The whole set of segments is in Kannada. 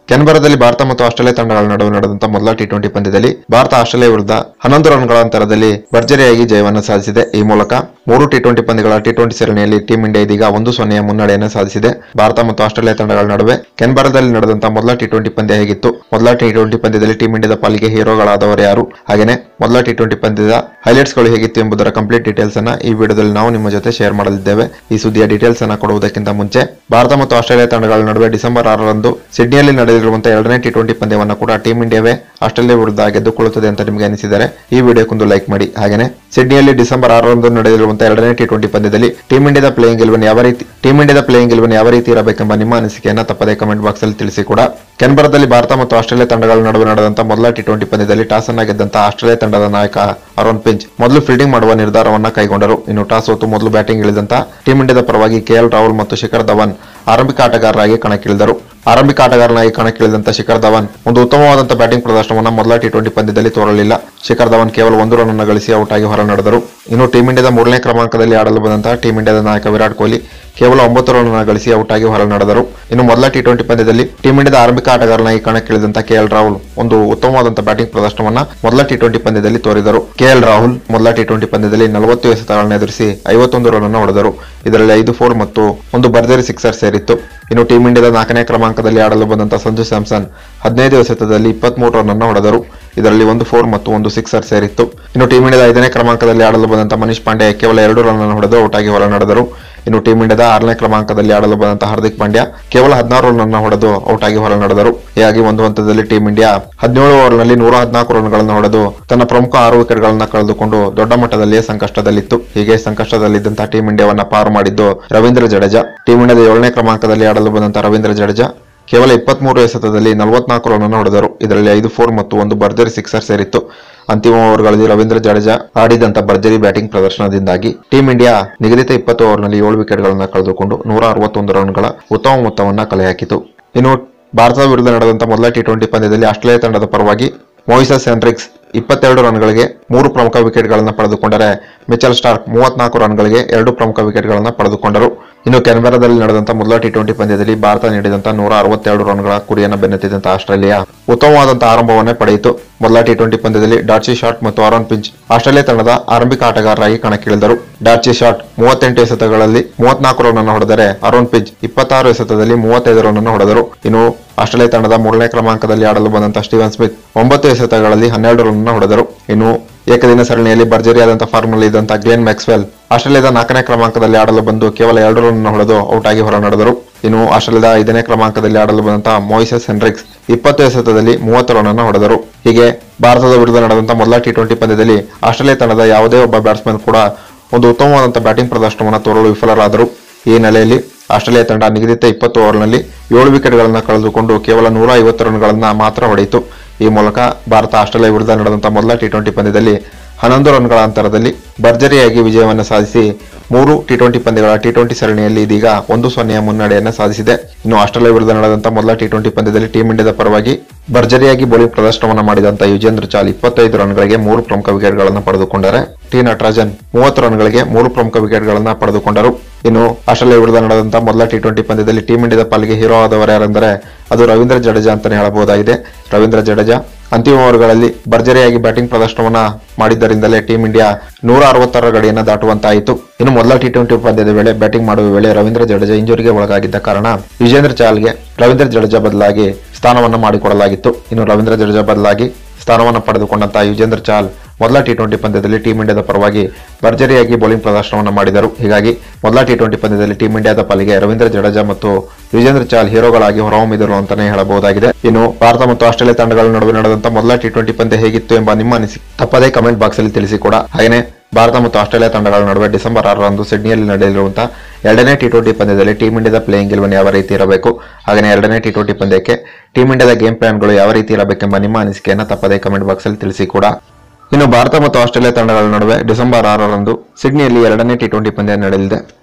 ಕೆನ್ಬರದಲ್ಲಿ ಭಾರತ ಮತ್ತು ಆಸ್ಟ್ರೇಲಿಯಾ ತಂಡಗಳ ನಡುವೆ ನಡೆದಂತ ಮೊದಲ ಟಿ ಟ್ವೆಂಟಿ ಪಂದ್ಯದಲ್ಲಿ ಭಾರತ ಆಸ್ಟ್ರೇಲಿಯಾ ವಿರುದ್ಧ ಹನ್ನೊಂದು ರನ್ಗಳ ಅಂತರದಲ್ಲಿ ಭರ್ಜರಿಯಾಗಿ ಜಯವನ್ನು ಸಾಧಿಸಿದೆ ಈ ಮೂಲಕ ಮೂರು ಟಿ ಟ್ವೆಂಟಿ ಪಂದ್ಯಗಳ ಟಿ ಟ್ವೆಂಟಿ ಸರಣಿಯಲ್ಲಿ ಟೀಂ ಇಂಡಿಯಾ ಇದೀಗ ಒಂದು ಸೊನ್ನೆಯ ಮುನ್ನಡೆಯನ್ನು ಸಾಧಿಸಿದೆ ಭಾರತ ಮತ್ತು ಆಸ್ಟ್ರೇಲಿಯಾ ತಂಡಗಳ ನಡುವೆ ಕೆನ್ಬರದಲ್ಲಿ ನಡೆದಂತ ಮೊದಲ ಟಿ ಟ್ವೆಂಟಿ ಪಂದ್ಯ ಹೇಗಿತ್ತು ಮೊದಲ ಟಿ ಟ್ವೆಂಟಿ ಪಂದ್ಯದಲ್ಲಿ ಟೀಂ ಇಂಡಿಯಾದ ಪಾಲಿಗೆ ಹೀರೋಗಳಾದವರು ಯಾರು ಹಾಗೆಯೇ ಮೊದಲ ಟಿ ಟ್ವೆಂಟಿ ಪಂದ್ಯದ ಹೈಲೈಟ್ಸ್ ಗಳು ಹೇಗಿತ್ತು ಎಂಬುದರ ಕಂಪ್ಲೀಟ್ ಡೀಟೇಲ್ಸ್ ಅನ್ನ ಈ ವಿಡಿಯೋದಲ್ಲಿ ನಾವು ನಿಮ್ಮ ಜೊತೆ ಶೇರ್ ಮಾಡಲಿದ್ದೇವೆ ಈ ಸುದ್ದಿಯ ಡೀಟೇಲ್ಸ್ ಅನ್ನ ಕೊಡುವುದಕ್ಕಿಂತ ಮುಂಚೆ ಭಾರತ ಮತ್ತು ಆಸ್ಟ್ರೇಲಿಯಾ ತಂಡಗಳ ನಡುವೆ ಡಿಸೆಂಬರ್ ಆರರಂದು ಸಿಡ್ನಿಯಲ್ಲಿ ನಡೆದಿರುವಂತಹ ಎರಡನೇ ಟಿ ಟ್ವೆಂಟಿ ಪಂದ್ಯವನ್ನ ಕೂಡ ಟೀಂ ಇಂಡಿಯಾವೇ ಆಸ್ಟ್ರೇಲಿಯಾ ವಿರುದ್ಧ ಗೆದ್ದುಕೊಳ್ಳುತ್ತದೆ ಅಂತ ನಿಮಗೆ ಅನಿಸಿದರೆ ಈ ವಿಡಿಯೋಕ್ಕೊಂದು ಲೈಕ್ ಮಾಡಿ ಹಾಗೆಯೇ ಸಿಡ್ನಿಯಲ್ಲಿ ಡಿಸೆಂಬರ್ ಆರರಂದು ನಡೆದಿರುವಂತಹ ಎರಡನೇ ಟಿ ಟ್ವೆಂಟಿ ಪಂದ್ಯದಲ್ಲಿ ಟೀಂ ಇಂಡಿಯಾದ ಪ್ಲೇಯಿಂಗ್ ಇಲೆವನ್ ಯಾವ ರೀತಿ ಟೀಂ ಇಂಡಿಯಾದ ಪ್ಲೇಯಿಂಗ್ ಇಲೆವನ್ ಯಾವ ರೀತಿ ಇರಬೇಕೆಂಬ ನಿಮ್ಮ ಅನಿಸಿಕೆಯನ್ನ ತಪ್ಪದೇ ಕಮೆಂಟ್ ಬಾಕ್ಸ್ ಅಲ್ಲಿ ತಿಳಿಸಿ ಕೂಡ ಕೆನ್ಬರದಲ್ಲಿ ಭಾರತ ಮತ್ತು ಆಸ್ಟ್ರೇಲಿಯಾ ತಂಡಗಳ ನಡುವೆ ನಡೆದಂತ ಮೊದಲ ಟಿ ಟ್ವೆಂಟಿ ಪಂದ್ಯದಲ್ಲಿ ಟಾಸ್ ಅನ್ನ ಗೆದ್ದಂತ ಆಸ್ಟ್ರೇಲಿಯಾ ತಂಡದ ನಾಯಕ ಅರೋನ್ ಪಿಂಚ್ ಮೊದಲು ಫೀಲ್ಡಿಂಗ್ ಮಾಡುವ ನಿರ್ಧಾರವನ್ನ ಕೈಗೊಂಡರು ಇನ್ನು ಟಾಸ್ ಸೋತು ಮೊದಲು ಬ್ಯಾಟಿಂಗ್ ಇಳಿದಂತ ಟೀಂ ಇಂಡಿಯಾದ ಪರವಾಗಿ ಕೆಎಲ್ ರಾಹುಲ್ ಮತ್ತು ಶಿಖರ್ ಧವನ್ ಆರಂಭಿಕ ಆಟಗಾರರಾಗಿ ಕಣಕ್ಕಿಳಿದರು ಆರಂಭಿಕ ಆಟಗಾರನಾಗಿ ಕಣಕ್ಕಿಳಿದಂತ ಶಿಖರ್ ಧವನ್ ಒಂದು ಉತ್ತಮವಾದಂತಹ ಬ್ಯಾಟಿಂಗ್ ಪ್ರದರ್ಶನವನ್ನ ಮೊದಲ ಟಿ ಟ್ವೆಂಟಿ ಪಂದ್ಯದಲ್ಲಿ ತೋರಲಿಲ್ಲ ಶಿಖರ್ ಧವನ್ ಕೇವಲ ಒಂದು ರನ್ ಅನ್ನು ಗಳಿಸಿ ಔಟ್ ಆಗಿ ಹೊರ ನಡೆದರು ಇನ್ನು ಟೀಂ ಇಂಡಿಯಾದ ಮೂರನೇ ಕ್ರಮಾಂಕದಲ್ಲಿ ಆಡಲು ಬಂದಂತಹ ಟೀಂ ಇಂಡಿಯಾದ ನಾಯಕ ವಿರಾಟ್ ಕೊಹ್ಲಿ ಕೇವಲ ಒಂಬತ್ತು ರನ್ ಅನ್ನು ಗಳಿಸಿ ಔಟ್ ಆಗಿ ಹೊರ ನಡೆದರು ಇನ್ನು ಮೊದಲ ಟಿ ಟ್ವೆಂಟಿ ಪಂದ್ಯದಲ್ಲಿ ಟೀಂ ಇಂಡಿಯಾದ ಆರಂಭಿಕ ಆಟಗಾರನಾಗಿ ಕಣಕ್ಕಿಳಿದಂತ ಕೆಎಲ್ ರಾಹುಲ್ ಒಂದು ಉತ್ತಮವಾದಂತಹ ಬ್ಯಾಟಿಂಗ್ ಪ್ರದರ್ಶನವನ್ನ ಮೊದಲ ಟಿ ಟ್ವೆಂಟಿ ಪಂದ್ಯದಲ್ಲಿ ತೋರಿದರು ಕೆಎಲ್ ರಾಹುಲ್ ಮೊದಲ ಟಿ ಟ್ವೆಂಟಿ ಪಂದ್ಯದಲ್ಲಿ ನಲವತ್ತು ಎಸೆತಗಳನ್ನು ಎದುರಿಸಿ ಐವತ್ತೊಂದು ರನ್ ಅನ್ನು ಹೊಡೆದರು ಇದರಲ್ಲಿ ಐದು ಫೋರ್ ಮತ್ತು ಒಂದು ಭರ್ಜರಿ ಸಿಕ್ಸರ್ ಸೇರಿತ್ತು ಇನ್ನು ಟೀಂ ಇಂಡಿಯಾದ ನಾಲ್ಕನೇ ಕ್ರಮಾಂಕದಲ್ಲಿ ಆಡಲು ಬಂದಂತಹ ಸಂಜು ಸ್ಯಾಮ್ಸನ್ ಹದಿನೈದು ಎಸೆತದಲ್ಲಿ ಇಪ್ಪತ್ಮೂರು ರನ್ ಅನ್ನು ಹೊಡೆದರು ಇದರಲ್ಲಿ ಒಂದು ಫೋರ್ ಮತ್ತು ಒಂದು ಸಿಕ್ಸರ್ ಸೇರಿತ್ತು ಇನ್ನು ಟೀಂ ಇಂಡಿಯಾದ ಐದನೇ ಕ್ರಮಾಂಕದಲ್ಲಿ ಆಡಲು ಬಂದಂತಹ ಮನೀಶ್ ಪಾಂಡೆ ಕೇವಲ ಎರಡು ರನ್ ಅನ್ನು ಹೊಡೆದು ಔಟ್ ಆಗಿ ಹೊರ ನಡೆದರು ಇನ್ನು ಟೀಂ ಇಂಡಿಯಾದ ಆರನೇ ಕ್ರಮಾಂಕದಲ್ಲಿ ಆಡಲು ಬಂದಂತಹ ಹಾರ್ದಿಕ್ ಪಾಂಡ್ಯ ಕೇವಲ ಹದಿನಾರು ರನ್ ಅನ್ನು ಹೊಡೆದು ಔಟ್ ಆಗಿ ಹೊರ ನಡೆದರು ಹೀಗಾಗಿ ಒಂದು ಹಂತದಲ್ಲಿ ಟೀಂ ಇಂಡಿಯಾ ಹದಿನೇಳು ಓವರ್ನಲ್ಲಿ ನೂರ ಹದಿನಾಲ್ಕು ರನ್ಗಳನ್ನು ಹೊಡೆದು ತನ್ನ ಪ್ರಮುಖ ಆರು ವಿಕೆಟ್ಗಳನ್ನು ಕಳೆದುಕೊಂಡು ದೊಡ್ಡ ಮಟ್ಟದಲ್ಲಿಯೇ ಸಂಕಷ್ಟದಲ್ಲಿತ್ತು ಹೀಗೆ ಸಂಕಷ್ಟದಲ್ಲಿದ್ದಂತಹ ಟೀಂ ಇಂಡಿಯಾವನ್ನ ಪಾರು ಮಾಡಿದ್ದು ರವೀಂದ್ರ ಜಡೇಜಾ ಟೀಂ ಇಂಡಿಯಾದ ಏಳನೇ ಕ್ರಮಾಂಕದಲ್ಲಿ ಆಡಲು ಬಂದಂತಹ ರವೀಂದ್ರ ಜಡೇಜಾ ಕೇವಲ ಇಪ್ಪತ್ಮೂರು ಎಸೆತದಲ್ಲಿ ನಲವತ್ನಾಲ್ಕು ರನ್ ಅನ್ನು ಹೊಡೆದರು ಇದರಲ್ಲಿ ಐದು ಫೋರ್ ಮತ್ತು ಒಂದು ಭರ್ಜರಿ ಸಿಕ್ಸರ್ ಸೇರಿತ್ತು ಅಂತಿಮ ಓವರ್ಗಳಲ್ಲಿ ರವೀಂದ್ರ ಜಡೇಜಾ ಆಡಿದಂತ ಭರ್ಜರಿ ಬ್ಯಾಟಿಂಗ್ ಪ್ರದರ್ಶನದಿಂದಾಗಿ ಟೀಂ ಇಂಡಿಯಾ ನಿಗದಿತ ಇಪ್ಪತ್ತು ಓವರ್ನಲ್ಲಿ ಏಳು ವಿಕೆಟ್ಗಳನ್ನು ಕಳೆದುಕೊಂಡು ನೂರ ಅರವತ್ತೊಂದು ರನ್ಗಳ ಉತ್ತಮ ಮೊತ್ತವನ್ನ ಕಲೆ ಹಾಕಿತು ಇನ್ನು ಭಾರತದ ವಿರುದ್ಧ ನಡೆದಂತ ಮೊದಲ ಟಿ ಟ್ವೆಂಟಿ ಪಂದ್ಯದಲ್ಲಿ ಆಸ್ಟ್ರೇಲಿಯಾ ತಂಡದ ಪರವಾಗಿ ಮೊಯಿಸಸ್ ಸೆಂಟ್ರಿಕ್ಸ್ ಇಪ್ಪತ್ತೆರಡು ರನ್ಗಳಿಗೆ ಮೂರು ಪ್ರಮುಖ ವಿಕೆಟ್ಗಳನ್ನು ಪಡೆದುಕೊಂಡರೆ ಮಿಚಲ್ ಸ್ಟಾರ್ಕ್ ಮೂವತ್ನಾಲ್ಕು ರನ್ಗಳಿಗೆ ಎರಡು ಪ್ರಮುಖ ವಿಕೆಟ್ಗಳನ್ನು ಪಡೆದುಕೊಂಡರು ಇನ್ನು ಕೆನ್ಬೆರಾದಲ್ಲಿ ನಡೆದಂತ ಮೊದಲ ಟಿ ಟ್ವೆಂಟಿ ಪಂದ್ಯದಲ್ಲಿ ಭಾರತ ನೀಡಿದಂತ ನೂರ ಅರವತ್ತೆರಡು ರನ್ಗಳ ಗುರಿಯನ್ನು ಬೆನ್ನತ್ತಿದಂತ ಆಸ್ಟ್ರೇಲಿಯಾ ಉತ್ತಮವಾದಂತಹ ಆರಂಭವನ್ನೇ ಪಡೆಯಿತು ಮೊದಲ ಟಿ ಟ್ವೆಂಟಿ ಪಂದ್ಯದಲ್ಲಿ ಡಾರ್ಚಿ ಶಾಟ್ ಮತ್ತು ಆರೋನ್ ಪಿಂಚ್ ಆಸ್ಟ್ರೇಲಿಯಾ ತಂಡದ ಆರಂಭಿಕ ಆಟಗಾರರಾಗಿ ಕಣಕ್ಕಿಳಿದರು ಡಾರ್ಚಿ ಶಾಟ್ ಮೂವತ್ತೆಂಟು ಎಸೆತಗಳಲ್ಲಿ ಮೂವತ್ನಾಲ್ಕು ರನ್ ಅನ್ನು ಹೊಡೆದರೆ ಅರೋನ್ ಪಿಂಚ್ ಇಪ್ಪತ್ತಾರು ಎಸೆತದಲ್ಲಿ ಮೂವತ್ತೈದು ರನ್ ಅನ್ನು ಹೊಡೆದರು ಇನ್ನು ಆಸ್ಟ್ರೇಲಿಯಾ ತಂಡದ ಮೂರನೇ ಕ್ರಮಾಂಕದಲ್ಲಿ ಆಡಲು ಬಂದಂತಹ ಸ್ಟೀವನ್ ಸ್ಮಿತ್ ಒಂಬತ್ತು ಎಸೆತಗಳಲ್ಲಿ ಹನ್ನೆರಡು ರನ್ ಅನ್ನು ಹೊಡೆದರು ಇನ್ನು ಏಕದಿನ ಸರಣಿಯಲ್ಲಿ ಭರ್ಜರಿಯಾದಂತಹ ಫಾರ್ಮ್ನಲ್ಲಿ ಇದ್ದಂತಹ ಗ್ಲೇನ್ ಮ್ಯಾಕ್ಸ್ವೆಲ್ ಆಸ್ಟ್ರೇಲಿಯಾದ ನಾಲ್ಕನೇ ಕ್ರಮಾಂಕದಲ್ಲಿ ಆಡಲು ಬಂದು ಕೇವಲ ಎರಡು ರನ್ ಹೊಡೆದು ಔಟ್ ಆಗಿ ಹೊರ ನಡೆದರು ಇನ್ನು ಆಸ್ಟ್ರೇಲಿಯಾದ ಐದನೇ ಕ್ರಮಾಂಕದಲ್ಲಿ ಆಡಲು ಬಂದಂತಹ ಮೊಯಿಸಸ್ ಹೆನ್ರಿಕ್ಸ್ ಇಪ್ಪತ್ತು ಎಸೆತದಲ್ಲಿ ಮೂವತ್ತು ರನ್ ಅನ್ನು ಹೊಡೆದರು ಹೀಗೆ ಭಾರತದ ವಿರುದ್ಧ ನಡೆದಂತಹ ಮೊದಲ ಟಿ ಟ್ವೆಂಟಿ ಪಂದ್ಯದಲ್ಲಿ ಆಸ್ಟ್ರೇಲಿಯಾ ತಂಡದ ಯಾವುದೇ ಒಬ್ಬ ಬ್ಯಾಟ್ಸ್ಮನ್ ಕೂಡ ಒಂದು ಉತ್ತಮವಾದಂತಹ ಬ್ಯಾಟಿಂಗ್ ಪ್ರದರ್ಶನವನ್ನು ತೋರಲು ವಿಫಲರಾದರು ಈ ನೆಲೆಯಲ್ಲಿ ಆಸ್ಟ್ರೇಲಿಯಾ ತಂಡ ನಿಗದಿತ ಇಪ್ಪತ್ತು ಓವರ್ನಲ್ಲಿ ಏಳು ವಿಕೆಟ್ಗಳನ್ನು ಕಳೆದುಕೊಂಡು ಕೇವಲ ನೂರ ಐವತ್ತು ರನ್ಗಳನ್ನ ಮಾತ್ರ ಹೊಡೆಯಿತು ಈ ಮೂಲಕ ಭಾರತ ಆಸ್ಟ್ರೇಲಿಯಾ ವಿರುದ್ಧ ನಡೆದಂತಹ ಮೊದಲ ಟಿ ಟ್ವೆಂಟಿ ಪಂದ್ಯದಲ್ಲಿ ಹನ್ನೊಂದು ರನ್ಗಳ ಅಂತರದಲ್ಲಿ ಭರ್ಜರಿಯಾಗಿ ವಿಜಯವನ್ನು ಸಾಧಿಸಿ ಮೂರು ಟಿ ಟ್ವೆಂಟಿ ಪಂದ್ಯಗಳ ಟಿ ಟ್ವೆಂಟಿ ಸರಣಿಯಲ್ಲಿ ಇದೀಗ ಒಂದು ಸೊನ್ನೆಯ ಮುನ್ನಡೆಯನ್ನು ಸಾಧಿಸಿದೆ ಇನ್ನು ಆಸ್ಟ್ರೇಲಿಯಾ ವಿರುದ್ಧ ನಡೆದಂತಹ ಮೊದಲ ಟಿ ಟ್ವೆಂಟಿ ಪಂದ್ಯದಲ್ಲಿ ಟೀಂ ಇಂಡಿಯಾದ ಪರವಾಗಿ ಭರ್ಜರಿಯಾಗಿ ಬೌಲಿಂಗ್ ಪ್ರದರ್ಶನವನ್ನು ಮಾಡಿದಂತ ಯುಜೇಂದ್ರ ಚಾಲ್ ಇಪ್ಪತ್ತೈದು ರನ್ಗಳಿಗೆ ಮೂರು ಪ್ರಮುಖ ವಿಕೆಟ್ಗಳನ್ನು ಪಡೆದುಕೊಂಡರೆ ಟಿ ನಟರಾಜನ್ ಮೂವತ್ತು ರನ್ಗಳಿಗೆ ಮೂರು ಪ್ರಮುಖ ವಿಕೆಟ್ಗಳನ್ನು ಪಡೆದುಕೊಂಡರು ಇನ್ನು ಆಸ್ಟ್ರೇಲಿಯಾ ವಿರುದ್ಧ ನಡೆದಂತಹ ಮೊದಲ ಟಿ ಟ್ವೆಂಟಿ ಪಂದ್ಯದಲ್ಲಿ ಟೀಂ ಇಂಡಿಯಾದ ಪಾಲಿಗೆ ಹೀರೋ ಆದವರು ಯಾರೆಂದರೆ ಅದು ರವೀಂದ್ರ ಜಡೇಜಾ ಅಂತಾನೆ ಹೇಳಬಹುದಾಗಿದೆ ರವೀಂದ್ರ ಜಡೇಜಾ ಅಂತಿಮ ಓವರ್ಗಳಲ್ಲಿ ಭರ್ಜರಿಯಾಗಿ ಬ್ಯಾಟಿಂಗ್ ಪ್ರದರ್ಶನವನ್ನ ಮಾಡಿದ್ದರಿಂದಲೇ ಟೀಂ ಇಂಡಿಯಾ ನೂರ ಅರವತ್ತರ ಗಡಿಯನ್ನು ದಾಟುವಂತಾಯಿತು ಇನ್ನು ಮೊದಲ ಟಿ ಟ್ವೆಂಟಿ ಪಂದ್ಯದ ವೇಳೆ ಬ್ಯಾಟಿಂಗ್ ಮಾಡುವ ವೇಳೆ ರವೀಂದ್ರ ಜಡೇಜಾ ಇಂಜುರಿಗೆ ಒಳಗಾಗಿದ್ದ ಕಾರಣ ವಿಜೇಂದ್ರ ಚಾಲ್ಗೆ ರವೀಂದ್ರ ಜಡೇಜಾ ಬದಲಾಗಿ ಸ್ಥಾನವನ್ನು ಮಾಡಿಕೊಡಲಾಗಿತ್ತು ಇನ್ನು ರವೀಂದ್ರ ಜಡೇಜಾ ಬದಲಾಗಿ ಸ್ಥಾನವನ್ನು ಪಡೆದುಕೊಂಡಂತಹ ಯುಜೇಂದ್ರ ಚಾಲ್ ಮೊದಲ ಟಿ ಟ್ವೆಂಟಿ ಪಂದ್ಯದಲ್ಲಿ ಟೀಂ ಇಂಡಿಯಾದ ಪರವಾಗಿ ಭರ್ಜರಿಯಾಗಿ ಬೌಲಿಂಗ್ ಪ್ರದರ್ಶನವನ್ನು ಮಾಡಿದರು ಹೀಗಾಗಿ ಮೊದಲ ಟಿ ಟ್ವೆಂಟಿ ಪಂದ್ಯದಲ್ಲಿ ಟೀಂ ಇಂಡಿಯಾದ ಪಾಲಿಗೆ ರವೀಂದ್ರ ಜಡೇಜಾ ಮತ್ತು ಯುಜೇಂದ್ರ ಚಾಲ್ ಹೀರೋಗಳಾಗಿ ಹೊರಹೊಮ್ಮಿದರು ಅಂತಾನೆ ಹೇಳಬಹುದಾಗಿದೆ ಇನ್ನು ಭಾರತ ಮತ್ತು ಆಸ್ಟ್ರೇಲಿಯಾ ತಂಡಗಳ ನಡುವೆ ನಡೆದಂತಹ ಮೊದಲ ಟಿ ಟ್ವೆಂಟಿ ಪಂದ್ಯ ಹೇಗಿತ್ತು ಎಂಬ ನಿಮ್ಮ ಅನಿಸಿಕೆ ತಪ್ಪದೇ ಕಮೆಂಟ್ ಬಾಕ್ಸ್ ಅಲ್ಲಿ ತಿಳಿಸಿ ಕೂಡ ಹಾಗೆಯೇ ಭಾರತ ಮತ್ತು ಆಸ್ಟ್ರೇಲಿಯಾ ತಂಡಗಳ ನಡುವೆ ಡಿಸೆಂಬರ್ ಆರರಂದು ಸಿಡ್ನಿಯಲ್ಲಿ ನಡೆಯಲಿರುವಂತಹ ಎರಡನೇ ಟಿ ಟ್ವೆಂಟಿ ಪಂದ್ಯದಲ್ಲಿ ಟೀಂ ಇಂಡಿಯಾದ ಪ್ಲೇಯಿಂಗ್ ಇಲೆವನ್ ಯಾವ ರೀತಿ ಇರಬೇಕು ಹಾಗೆಯೇ ಎರಡನೇ ಟಿ ಟ್ವೆಂಟಿ ಪಂದ್ಯಕ್ಕೆ ಟೀಂ ಇಂಡಿಯಾದ ಗೇಮ್ ಪ್ಲಾನ್ಗಳು ಯಾವ ರೀತಿ ಇರಬೇಕೆಂಬ ನಿಮ್ಮ ಅನಿಸಿಕೆಯನ್ನು ತಪ್ಪದೇ ಕಮೆಂಟ್ ಬಾಕ್ಸ್ ಅಲ್ಲಿ ತಿಳಿಸಿ ಕೂಡ ಇನ್ನು ಭಾರತ ಮತ್ತು ಆಸ್ಟ್ರೇಲಿಯಾ ತಂಡಗಳ ನಡುವೆ ಡಿಸೆಂಬರ್ ಆರರಂದು ಸಿಡ್ನಿಯಲ್ಲಿ ಎರಡನೇ ಟಿ ಟ್ವೆಂಟಿ ಪಂದ್ಯ ನಡೆಯಲಿದೆ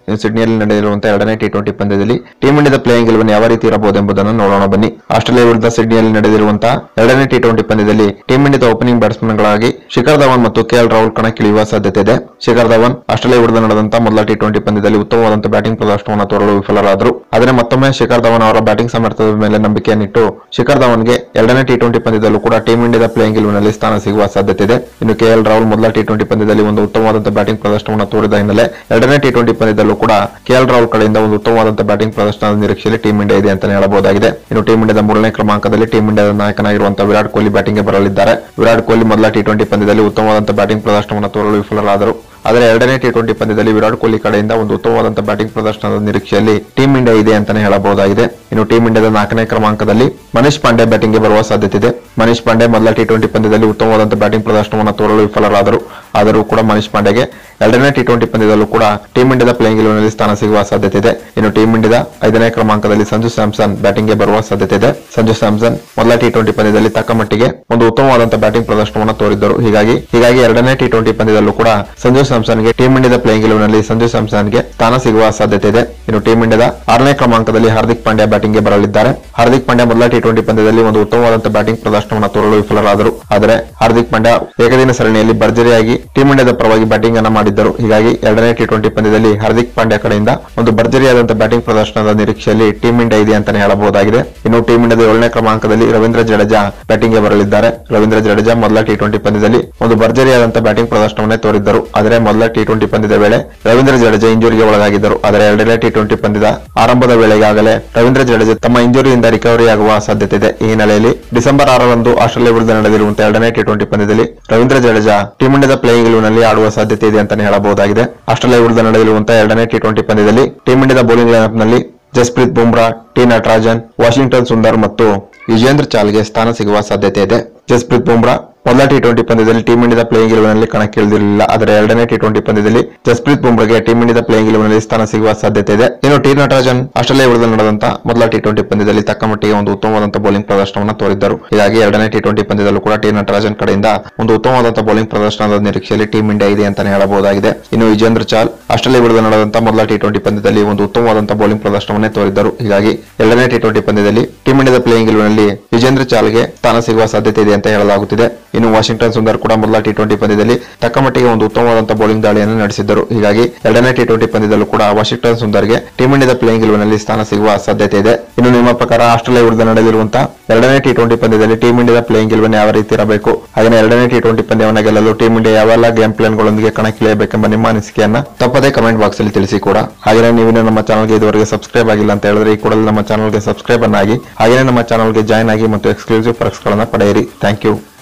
ಇನ್ನು ಸಿಡ್ನಿಯಲ್ಲಿ ನಡೆದಿರುವಂತಹ ಎರಡನೇ ಟಿ ಟ್ವೆಂಟಿ ಪಂದ್ಯದಲ್ಲಿ ಟೀಮ್ ಇಂಡಿಯಾದ ಪ್ಲೇಯಿಂಗ್ ಇಲೆವೆನ್ ಯಾವ ರೀತಿ ಇರಬಹುದೆಂಬುದನ್ನು ನೋಡೋಣ ಬನ್ನಿ ಆಸ್ಟ್ರೇಲಿಯಾ ವಿರುದ್ಧ ಸಿಡ್ನಿಯಲ್ಲಿ ನಡೆದಿರುವಂತಹ ಎರಡನೇ ಟಿ ಟ್ವೆಂಟಿ ಪಂದ್ಯದಲ್ಲಿ ಟೀಮ್ ಇಂಡಿಯಾದ ಓಪನಿಂಗ್ ಬ್ಯಾಟ್ಸ್ಮನ್ಗಳಾಗಿ ಶಿಖರ್ ಧವನ್ ಮತ್ತು ಕೆಎಲ್ ರಾಹುಲ್ ಕಣಕ್ಕಿಳಿಯುವ ಸಾಧ್ಯತೆ ಇದೆ ಶಿಖರ್ ಧವನ್ ಆಸ್ಟ್ರೇಲಿಯಾ ವಿರುದ್ಧ ನಡೆದಂತಹ ಮೊದಲ ಟಿ ಟ್ವೆಂಟಿ ಪಂದ್ಯದಲ್ಲಿ ಉತ್ತಮವಾದಂತಹ ಬ್ಯಾಟಿಂಗ್ ಪ್ರದರ್ಶನವನ್ನು ತೋರಲು ವಿಫಲರಾದರು ಆದರೆ ಮತ್ತೊಮ್ಮೆ ಶಿಖರ್ ಧವನ್ ಅವರ ಬ್ಯಾಟಿಂಗ್ ಸಾಮರ್ಥ್ಯದ ಮೇಲೆ ನಂಬಿಕೆಯನ್ನಿಟ್ಟು ಶಿಖರ್ ಧವನ್ಗೆ ಎರಡನೇ ಟಿ ಟ್ವೆಂಟಿ ಪಂದ್ಯದಲ್ಲೂ ಕೂಡ ಟೀಮ್ ಇಂಡಿಯಾದ ಪ್ಲೇಯಿಂಗ್ ಇಲೆವೆನ್ನಲ್ಲಿ ಸ್ಥಾನ ಸಿಗುವ ಸಾಧ್ಯತೆ ಇದೆ ಇನ್ನು ಕೆಎಲ್ ರಾಹುಲ್ ಮೊದಲ ಟಿ ಟ್ವೆಂಟಿ ಪಂದ್ಯದಲ್ಲಿ ಒಂದು ಉತ್ತಮವಾದಂತಹ ಬ್ಯಾಟಿಂಗ್ ಪ್ರದರ್ಶನವನ್ನು ತೋರಿದ ಹಿನ್ನೆಲೆ ಎರಡನೇ ಟಿ ಟ್ವೆಂಟಿ ಪಂದ್ಯದಲ್ಲೂ ಕೂಡ ಕೆಎಲ್ ರಾಹುಲ್ ಕಡೆಯಿಂದ ಒಂದು ಉತ್ತಮವಾದಂತಹ ಬ್ಯಾಟಿಂಗ್ ಪ್ರದರ್ಶನದ ನಿರೀಕ್ಷೆಯಲ್ಲಿ ಟೀಮ್ ಇಂಡಿಯಾ ಇದೆ ಅಂತಾನೆ ಹೇಳಬಹುದಾಗಿದೆ ಇನ್ನು ಟೀಮ್ ಇಂಡಿಯಾದ ಮೂರನೇ ಕ್ರಮಾಂಕದಲ್ಲಿ ಟೀಮ್ ಇಂಡಿಯಾದ ನಾಯಕನಾಗಿರುವಂತಹ ವಿರಾಟ್ ಕೊಹ್ಲಿ ಬ್ಯಾಟಿಂಗ್ಗೆ ಬರಲಿದ್ದಾರೆ ವಿರಾಟ್ ಕೊಹ್ಲಿ ಮೊದಲ ಟಿ ಟ್ವೆಂಟಿ ಪಂದ್ಯದಲ್ಲಿ ಉತ್ತಮವಾದಂತಹ ಬ್ಯಾಟಿಂಗ್ ಪ್ರದರ್ಶನವನ್ನು ತೋರಲು ವಿಫಲರಾದರು ಆದರೆ ಎರಡನೇ ಟಿ ಟ್ವೆಂಟಿ ಪಂದ್ಯದಲ್ಲಿ ವಿರಾಟ್ ಕೊಹ್ಲಿ ಕಡೆಯಿಂದ ಒಂದು ಉತ್ತಮವಾದಂತಹ ಬ್ಯಾಟಿಂಗ್ ಪ್ರದರ್ಶನದ ನಿರೀಕ್ಷೆಯಲ್ಲಿ ಟೀಮ್ ಇಂಡಿಯಾ ಇದೆ ಅಂತಾನೆ ಹೇಳಬಹುದಾಗಿದೆ ಇನ್ನು ಟೀಮ್ ಇಂಡಿಯಾದ ನಾಲ್ಕನೇ ಕ್ರಮಾಂಕದಲ್ಲಿ ಮನೀಶ್ ಪಾಂಡೆ ಬ್ಯಾಟಿಂಗ್ಗೆ ಬರುವ ಸಾಧ್ಯತೆ ಇದೆ ಮನೀಶ್ ಪಾಂಡೆ ಮೊದಲ ಟಿ ಟ್ವೆಂಟಿ ಪಂದ್ಯದಲ್ಲಿ ಉತ್ತಮವಾದಂತಹ ಬ್ಯಾಟಿಂಗ್ ಪ್ರದರ್ಶನವನ್ನು ತೋರಲು ವಿಫಲರಾದರು ಆದರೂ ಕೂಡ ಮನೀಶ್ ಪಾಂಡೆಗೆ ಎರಡನೇ ಟಿ ಟ್ವೆಂಟಿ ಪಂದ್ಯದಲ್ಲೂ ಕೂಡ ಟೀಮ್ ಇಂಡಿಯಾದ ಪ್ಲೇಯಿಂಗ್ ಇಲೆವೆನ್ನಲ್ಲಿ ಸ್ಥಾನ ಸಿಗುವ ಸಾಧ್ಯತೆ ಇದೆ ಇನ್ನು ಟೀಮ್ ಇಂಡಿಯಾದ ಐದನೇ ಕ್ರಮಾಂಕದಲ್ಲಿ ಸಂಜು ಸ್ಯಾಮ್ಸನ್ ಬ್ಯಾಟಿಂಗ್ಗೆ ಬರುವ ಸಾಧ್ಯತೆ ಇದೆ ಸಂಜು ಸ್ಯಾಮ್ಸನ್ ಮೊದಲ ಟಿ ಟ್ವೆಂಟಿ ಪಂದ್ಯದಲ್ಲಿ ತಕ್ಕ ಮಟ್ಟಿಗೆ ಒಂದು ಉತ್ತಮವಾದಂತಹ ಬ್ಯಾಟಿಂಗ್ ಪ್ರದರ್ಶನವನ್ನು ತೋರಿದ್ದರು ಹೀಗಾಗಿ ಹೀಗಾಗಿ ಎರಡನೇ ಟಿ ಟ್ವೆಂಟಿ ಪಂದ್ಯದಲ್ಲೂ ಕೂಡ ಸಂಜು ಸ್ಯಾಮ್ಸನ್ಗೆ ಟೀಮ್ ಇಂಡಿಯಾದ ಪ್ಲೇಯಿಂಗ್ ಇಲೆವೆನ್ನಲ್ಲಿ ಸಂಜು ಸ್ಯಾಮ್ಸನ್ಗೆ ಸ್ಥಾನ ಸಿಗುವ ಸಾಧ್ಯತೆ ಇದೆ ಇನ್ನು ಟೀಮ್ ಇಂಡಿಯಾದ ಆರನೇ ಕ್ರಮಾಂಕದಲ್ಲಿ ಹಾರ್ದಿಕ್ ಪಾಂಡ್ಯ ಬ್ಯಾಟಿಂಗ್ಗೆ ಬರಲಿದ್ದಾರೆ ಹಾರ್ದಿಕ್ ಪಾಂಡ್ಯ ಮೊದಲ ಟಿ ಟ್ವೆಂಟಿ ಪಂದ್ಯದಲ್ಲಿ ಒಂದು ಉತ್ತಮವಾದಂತಹ ಬ್ಯಾಟಿಂಗ್ ಪ್ರದರ್ಶನವನ್ನು ತೋರಲು ವಿಫಲರಾದರು ಆದರೆ ಹಾರ್ದಿಕ್ ಪಾಂಡ್ಯ ಏಕದಿನ ಸರಣಿಯಲ್ಲಿ ಭರ್ಜರಿಯಾಗಿ ಟೀಮ್ ಇಂಡಿಯಾದ ಪರವಾಗಿ ಬ್ಯಾಟಿಂಗ್ ಅನ್ನ ಮಾಡಿದ್ದರು ಹೀಗಾಗಿ ಎರಡನೇ ಟಿ ಟ್ವೆಂಟಿ ಪಂದ್ಯದಲ್ಲಿ ಹಾರ್ದಿಕ್ ಪಾಂಡ್ಯ ಕಡೆಯಿಂದ ಒಂದು ಭರ್ಜರಿಯಾದಂತಹ ಬ್ಯಾಟಿಂಗ್ ಪ್ರದರ್ಶನದ ನಿರೀಕ್ಷೆಯಲ್ಲಿ ಟೀಮ್ ಇಂಡಿಯಾ ಇದೆ ಅಂತಾನೆ ಹೇಳಬಹುದಾಗಿದೆ ಇನ್ನು ಟೀಮ್ ಇಂಡಿಯಾದ ಏಳನೇ ಕ್ರಮಾಂಕದಲ್ಲಿ ರವೀಂದ್ರ ಜಡೇಜಾ ಬ್ಯಾಟಿಂಗ್ಗೆ ಬರಲಿದ್ದಾರೆ ರವೀಂದ್ರ ಜಡೇಜಾ ಮೊದಲ ಟಿ ಟ್ವೆಂಟಿ ಪಂದ್ಯದಲ್ಲಿ ಒಂದು ಭರ್ಜರಿಯಾದಂತಹ ಬ್ಯಾಟಿಂಗ್ ಪ್ರದರ್ಶನವನ್ನೇ ತೋರಿದ್ದರು ಆದರೆ ಮೊದಲ ಟಿ ಟ್ವೆಂಟಿ ಪಂದ್ಯದ ವೇಳೆ ರವೀಂದ್ರ ಜಡೇಜಾ ಇಂಜುರಿಗೆ ಒಳಗಾಗಿದ್ದರು ಆದರೆ ಎರಡನೇ ಟಿ ಟ್ವೆಂಟಿ ಪಂದ್ಯದ ಆರಂಭದ ವೇಳೆಗಾಗಲೇ ರವೀಂದ್ರ ಜಡೇಜಾ ತಮ್ಮ ಇಂಜುರಿಯಿಂದ ರಿಕವರಿ ಆಗುವ ಸಾಧ್ಯತೆ ಇದೆ ಈ ಹಿನ್ನೆಲೆಯಲ್ಲಿ ಡಿಸೆಂಬರ್ ಆರರಂದು ಆಸ್ಟ್ರೇಲಿಯಾ ವಿರುದ್ಧ ನಡೆದಿರುವಂತಹ ಎರಡನೇ ಟಿ ಟ್ವೆಂಟಿ ಪಂದ್ಯದಲ್ಲಿ ರವೀಂದ್ರ ಜಡೇಜಾ ಟೀಮ್ ಇಂಡಿಯಾದ ಪ್ಲೇಯಿಂಗ್ ಇಲೆವೆನ್ನಲ್ಲಿ ಆಡುವ ಸಾಧ್ಯತೆ ಇದೆ ಅಂತಾನೆ ಹೇಳಬಹುದಾಗಿದೆ ಆಸ್ಟ್ರೇಲಿಯಾ ವಿರುದ್ಧ ನಡೆದಿರುವಂತಹ ಎರಡನೇ ಟಿ ಟ್ವೆಂಟಿ ಪಂದ್ಯದಲ್ಲಿ ಟೀಮ್ ಇಂಡಿಯಾದ ಬೌಲಿಂಗ್ ಲೈನಪ್ನಲ್ಲಿ ಜಸ್ಪ್ರೀತ್ ಬುಮ್ರಾ ಟಿ ನಟರಾಜನ್ ವಾಷಿಂಗ್ಟನ್ ಸುಂದರ್ ಮತ್ತು ವಿಜೇಂದ್ರ ಚಾಲ್ಗೆ ಸ್ಥಾನ ಸಿಗುವ ಸಾಧ್ಯತೆ ಇದೆ ಜಸ್ಪ್ರೀತ್ ಬುಮ್ರಾ ಮೊದಲ ಟಿ ಟ್ವೆಂಟಿ ಪಂದ್ಯದಲ್ಲಿ ಟೀಮ್ ಇಂಡಿಯಾದ ಪ್ಲೇಯಿಂಗ್ ಇಲೆವೆನ್ನಲ್ಲಿ ಕಣಕ್ಕಿಳಿದಿರಲಿಲ್ಲ ಆದರೆ ಎರಡನೇ ಟಿ ಟ್ವೆಂಟಿ ಪಂದ್ಯದಲ್ಲಿ ಜಸ್ಪ್ರೀತ್ ಬುಮ್ರಾಗೆ ಟೀಮ್ ಇಂಡಿಯಾದ ಪ್ಲೇಯಿಂಗ್ ಇಲೆವೆನ್ನಲ್ಲಿ ಸ್ಥಾನ ಸಿಗುವ ಸಾಧ್ಯತೆ ಇದೆ ಇನ್ನು ಟಿ ನಟರಾಜನ್ ಆಸ್ಟ್ರೇಲಿಯಾ ವಿರುದ್ಧ ನಡೆದಂತ ಮೊದಲ ಟಿ ಟ್ವೆಂಟಿ ಪಂದ್ಯದಲ್ಲಿ ತಕ್ಕ ಮಟ್ಟಿಗೆ ಒಂದು ಉತ್ತಮವಾದಂತಹ ಬೌಲಿಂಗ್ ಪ್ರದರ್ಶನವನ್ನು ತೋರಿದ್ದರು ಹೀಗಾಗಿ ಎರಡನೇ ಟಿ ಟ್ವೆಂಟಿ ಪಂದ್ಯದಲ್ಲೂ ಕೂಡ ಟಿ ನಟರಾಜನ್ ಕಡೆಯಿಂದ ಒಂದು ಉತ್ತಮವಾದಂತಹ ಬೌಲಿಂಗ್ ಪ್ರದರ್ಶನದ ನಿರೀಕ್ಷೆಯಲ್ಲಿ ಟೀಮ್ ಇಂಡಿಯಾ ಇದೆ ಅಂತಾನೆ ಹೇಳಬಹುದಾಗಿದೆ ಇನ್ನು ವಿಜೇಂದ್ರ ಚಾಲ್ ಆಸ್ಟ್ರೇಲಿಯಾ ವಿರುದ್ಧ ನಡೆದಂತ ಮೊದಲ ಟಿ ಟ್ವೆಂಟಿ ಪಂದ್ಯದಲ್ಲಿ ಒಂದು ಉತ್ತಮವಾದಂತಹ ಬೌಲಿಂಗ್ ಪ್ರದರ್ಶನವನ್ನೇ ತೋರಿದ್ದರು ಹೀಗಾಗಿ ಎರಡನೇ ಟಿ ಟ್ವೆಂಟಿ ಪಂದ್ಯದಲ್ಲಿ ಟೀಮ್ ಇಂಡಿಯಾದ ಪ್ಲೇಯಿಂಗ್ ಇಲೆವೆನ್ನಲ್ಲಿ ವಿಜೇಂದ್ರ ಚಾಲ್ಗೆ ಸ್ಥಾನ ಸಿಗುವ ಸಾಧ್ಯತೆ ಇದೆ ಅಂತ ಹೇಳಲಾಗುತ್ತಿದೆ ಇನ್ನು ವಾಷಿಂಗ್ಟನ್ ಸುಂದರ್ ಕೂಡ ಮೊದಲ ಟಿ ಟ್ವೆಂಟಿ ಪಂದ್ಯದಲ್ಲಿ ತಕ್ಕ ಮಟ್ಟಿಗೆ ಒಂದು ಉತ್ತಮವಾದಂತಹ ಬೌಲಿಂಗ್ ದಾಳಿಯನ್ನು ನಡೆಸಿದ್ದರು ಹೀಗಾಗಿ ಎರಡನೇ ಟಿ ಟ್ವೆಂಟಿ ಪಂದ್ಯದಲ್ಲೂ ಕೂಡ ವಾಷಿಂಗ್ಟನ್ ಸುಂದರ್ಗೆ ಟೀಮ್ ಇಂಡಿಯಾದ ಪ್ಲೇಯಿಂಗ್ ಇಲೆವೆನ್ನಲ್ಲಿ ಸ್ಥಾನ ಸಿಗುವ ಸಾಧ್ಯತೆ ಇದೆ ಇನ್ನು ನಿಮ್ಮ ಪ್ರಕಾರ ಆಸ್ಟ್ರೇಲಿಯಾ ವಿರುದ್ಧ ನಡೆದಿರುವಂತಹ ಎರಡನೇ ಟಿ ಟ್ವೆಂಟಿ ಪಂದ್ಯದಲ್ಲಿ ಟೀಮ್ ಇಂಡಿಯಾದ ಪ್ಲೇಯಿಂಗ್ ಇಲೆವೆನ್ ಯಾವ ರೀತಿ ಇರಬೇಕು ಹಾಗೆ ಎರಡನೇ ಟಿ ಟ್ವೆಂಟಿ ಪಂದ್ಯವನ್ನು ಗೆಲ್ಲಲು ಟೀಮ್ ಇಂಡಿಯಾ ಯಾವೆಲ್ಲ ಗೇಮ್ ಪ್ಲಾನ್ಗಳೊಂದಿಗೆ ಕಣಕ್ಕಿಳಿಯಬೇಕೆಂಬ ನಿಮ್ಮ ಅನಿಸಿಕೆಯನ್ನ ತಪ್ಪದೇ ಕಮೆಂಟ್ ಬಾಕ್ಸ್ ಅಲ್ಲಿ ತಿಳಿಸಿ ಕೂಡ ಹಾಗೆ ನೀವು ಇನ್ನೂ ನಮ್ಮ ಚಾನಲ್ಗೆ ಇದುವರೆಗೆ ಸಬ್ಸ್ಕ್ರೈಬ್ ಆಗಿಲ್ಲ ಅಂತ ಹೇಳಿದ್ರೆ ಈ ಕೂಡಲೇ ನಮ್ಮ ಚಾನಲ್ಗೆ ಸಬ್ಸ್ಕ್ರೈಬ್ ಅನ್ನಾಗಿ ಹಾಗೆ ನಮ್ಮ ಚಾನಲ್ಗೆ ಜಾಯ್ನ್ ಆಗಿ ಮತ್ತು ಎಕ್ಸ್ಕ್ಲೂಸಿವ್ ಪರ್ಕ್ಸ್ಗಳನ್ನ ಪಡೆಯಿರಿ ಥ್ಯಾಂಕ್ ಯು